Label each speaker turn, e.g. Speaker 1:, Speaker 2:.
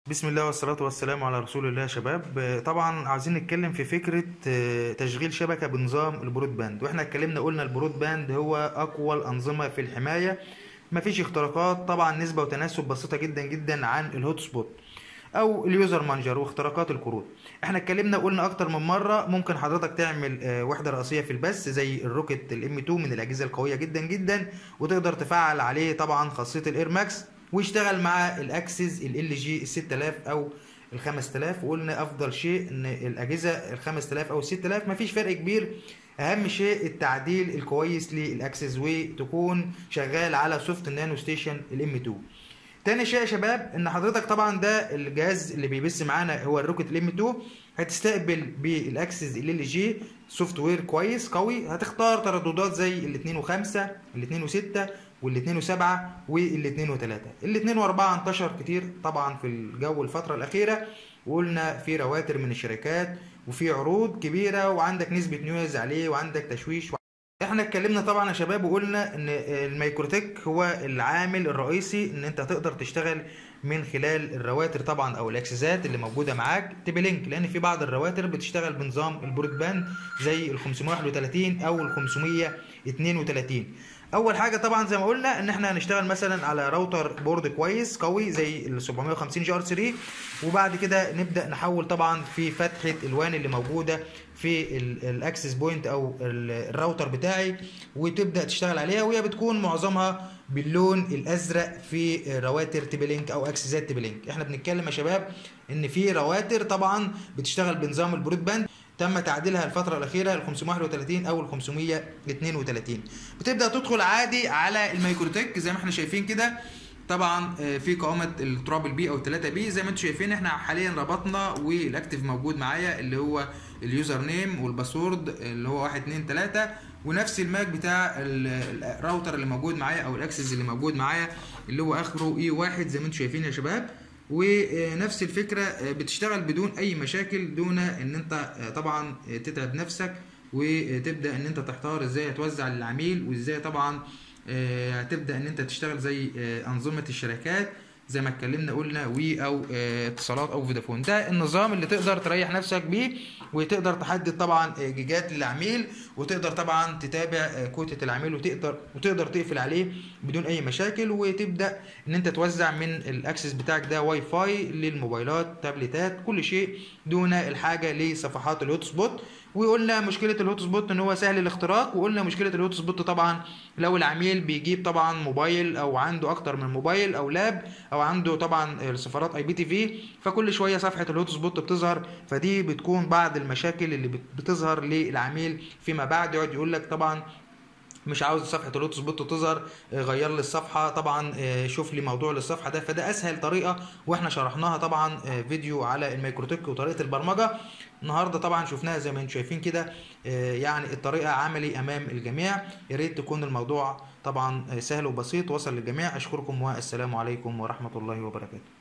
Speaker 1: بسم الله والصلاة والسلام على رسول الله يا شباب آه، طبعا عاوزين نتكلم في فكرة آه، تشغيل شبكة بنظام البرود باند واحنا اتكلمنا قلنا البرود باند هو اقوى الانظمة في الحماية مفيش اختراقات طبعا نسبة وتناسب بسيطة جدا جدا عن الهوت سبوت او اليوزر مانجر واختراقات الكروت احنا اتكلمنا قلنا اكتر من مرة ممكن حضرتك تعمل آه، وحدة رئيسية في البث زي الروكت الام 2 من الاجهزة القوية جدا جدا وتقدر تفعل عليه طبعا خاصية الاير ماكس ويشتغل مع الاكسس ال جي ال 6000 او ال 5000 وقلنا افضل شيء ان الاجهزه ال 5000 او ال 6000 مفيش فرق كبير اهم شيء التعديل الكويس للاكسس وتكون شغال على سوفت نانو ستيشن الام 2 تاني شيء يا شباب ان حضرتك طبعا ده الجهاز اللي بيبث معانا هو الروكت الام 2 هتستقبل بالاكسس ال جي سوفت وير كويس قوي هتختار ترددات زي ال 2 و5 ال 2 و6 وال 2 و7 وال 2 و3 ال 2 و4 انتشر كتير طبعا في الجو الفتره الاخيره وقلنا في رواتر من الشركات وفي عروض كبيره وعندك نسبه نيوز عليه وعندك تشويش احنا اتكلمنا طبعا يا شباب وقلنا ان الميكروتك هو العامل الرئيسي ان انت تقدر تشتغل من خلال الرواتر طبعا او الاكسسات اللي موجوده معاك تبلينك لان في بعض الرواتر بتشتغل بنظام البرود باند زي ال 531 او ال 532 اول حاجه طبعا زي ما قلنا ان احنا هنشتغل مثلا على راوتر بورد كويس قوي زي ال 750 جي ار 3 وبعد كده نبدا نحول طبعا في فتحه الوان اللي موجوده في الاكسس بوينت او الراوتر بتاعي وتبدا تشتغل عليها وهي بتكون معظمها باللون الازرق في رواتر تبلينك او اكسسات تبلينك احنا بنتكلم يا شباب ان في رواتر طبعا بتشتغل بنظام البرود باند تم تعديلها الفترة الأخيرة ال 531 أو ال 532 بتبدأ تدخل عادي على الميكروتك زي ما احنا شايفين كده طبعا في قائمة الترابل بي أو 3 بي زي ما انتم شايفين احنا حاليا ربطنا والاكتف موجود معايا اللي هو اليوزر نيم والباسورد اللي هو 1 2 3 ونفس الماك بتاع الراوتر اللي موجود معايا او الاكسس اللي موجود معايا اللي هو اخره اي 1 زي ما انتم شايفين يا شباب ونفس الفكرة بتشتغل بدون أي مشاكل دون إن أنت طبعا تتعب نفسك وتبدأ إن أنت تحتار إزاي هتوزع للعميل وإزاي طبعا هتبدأ إن أنت تشتغل زي أنظمة الشركات زي ما اتكلمنا قلنا وي او اتصالات او فودافون ده النظام اللي تقدر تريح نفسك بيه وتقدر تحدد طبعا جيجات للعميل وتقدر طبعا تتابع كوتة العميل وتقدر وتقدر تقفل عليه بدون اي مشاكل وتبدا ان انت توزع من الاكسس بتاعك ده واي فاي للموبايلات تابلتات كل شيء دون الحاجه لصفحات الهوت سبوت وقلنا مشكله الهوت سبوت ان هو سهل الاختراق وقلنا مشكله الهوت سبوت طبعا لو العميل بيجيب طبعا موبايل او عنده اكتر من موبايل او لاب او عنده طبعا السفارات اي بي تي في فكل شويه صفحه الهوت سبوت بتظهر فدي بتكون بعض المشاكل اللي بتظهر للعميل فيما بعد يقعد يقول لك طبعا مش عاوز صفحه اللوتس بوت تظهر غير لي الصفحه طبعا شوف لي موضوع للصفحه ده فده اسهل طريقه واحنا شرحناها طبعا فيديو على الميكروتك وطريقه البرمجه النهارده طبعا شفناها زي ما انتم شايفين كده يعني الطريقه عملي امام الجميع يا ريت تكون الموضوع طبعا سهل وبسيط وصل للجميع اشكركم والسلام عليكم ورحمه الله وبركاته